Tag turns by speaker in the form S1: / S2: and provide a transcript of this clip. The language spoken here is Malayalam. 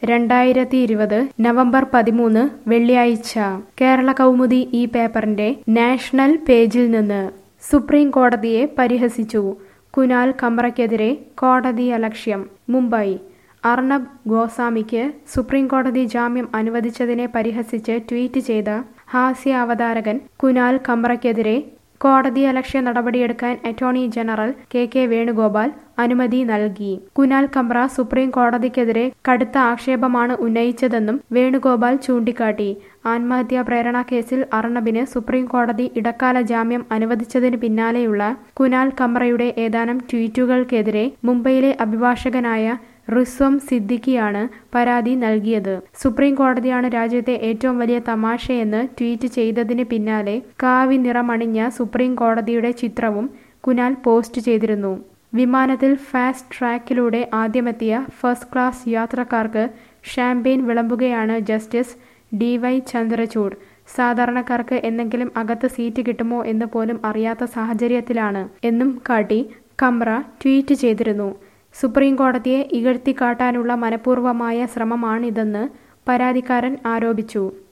S1: രണ്ടായിരത്തി ഇരുപത് നവംബർ പതിമൂന്ന് വെള്ളിയാഴ്ച കേരള കൗമുദി ഈ പേപ്പറിന്റെ നാഷണൽ പേജിൽ നിന്ന് സുപ്രീം കോടതിയെ പരിഹസിച്ചു കുനാൽ കമ്രയ്ക്കെതിരെ കോടതി അലക്ഷ്യം മുംബൈ അർണബ് ഗോസ്വാമിക്ക് സുപ്രീം കോടതി ജാമ്യം അനുവദിച്ചതിനെ പരിഹസിച്ച് ട്വീറ്റ് ചെയ്ത ഹാസ്യ അവതാരകൻ കുനാൽ കമ്രയ്ക്കെതിരെ കോടതി അലക്ഷ്യ നടപടിയെടുക്കാൻ attorney general K K Venugopal അനുമതി നൽകി കുനാൽ കമ്ര സുപ്രീം കോടതിക്കെതിരെ കടുത്ത ആക്ഷേപമാണ് ഉന്നയിച്ചതെന്നും വേണുഗോപാൽ ചൂണ്ടിക്കാട്ടി ആത്മഹത്യാ പ്രേരണ കേസിൽ അർണബിന് സുപ്രീം കോടതി ഇടക്കാല ജാമ്യം അനുവദിച്ചതിന് പിന്നാലെയുള്ള കുനാൽ കമ്രയുടെ ഏതാനും ട്വീറ്റുകൾക്കെതിരെ മുംബൈയിലെ അഭിഭാഷകനായ റിസ്വം സിദ്ദിഖിയാണ് പരാതി നൽകിയത് സുപ്രീം കോടതിയാണ് രാജ്യത്തെ ഏറ്റവും വലിയ തമാശയെന്ന് ട്വീറ്റ് ചെയ്തതിന് പിന്നാലെ കാവി നിറമണിഞ്ഞ സുപ്രീം കോടതിയുടെ ചിത്രവും കുനാൽ പോസ്റ്റ് ചെയ്തിരുന്നു വിമാനത്തിൽ ഫാസ്റ്റ് ട്രാക്കിലൂടെ ആദ്യമെത്തിയ ഫസ്റ്റ് ക്ലാസ് യാത്രക്കാർക്ക് ഷാമ്പെയിൻ വിളമ്പുകയാണ് ജസ്റ്റിസ് ഡി വൈ ചന്ദ്രചൂഡ് സാധാരണക്കാർക്ക് എന്തെങ്കിലും അകത്ത് സീറ്റ് കിട്ടുമോ എന്ന് പോലും അറിയാത്ത സാഹചര്യത്തിലാണ് എന്നും കാട്ടി കമ്ര ട്വീറ്റ് ചെയ്തിരുന്നു സുപ്രീം കോടതിയെ ഇകഴ്ത്തിക്കാട്ടാനുള്ള മനഃപൂർവമായ ശ്രമമാണിതെന്ന് പരാതിക്കാരൻ ആരോപിച്ചു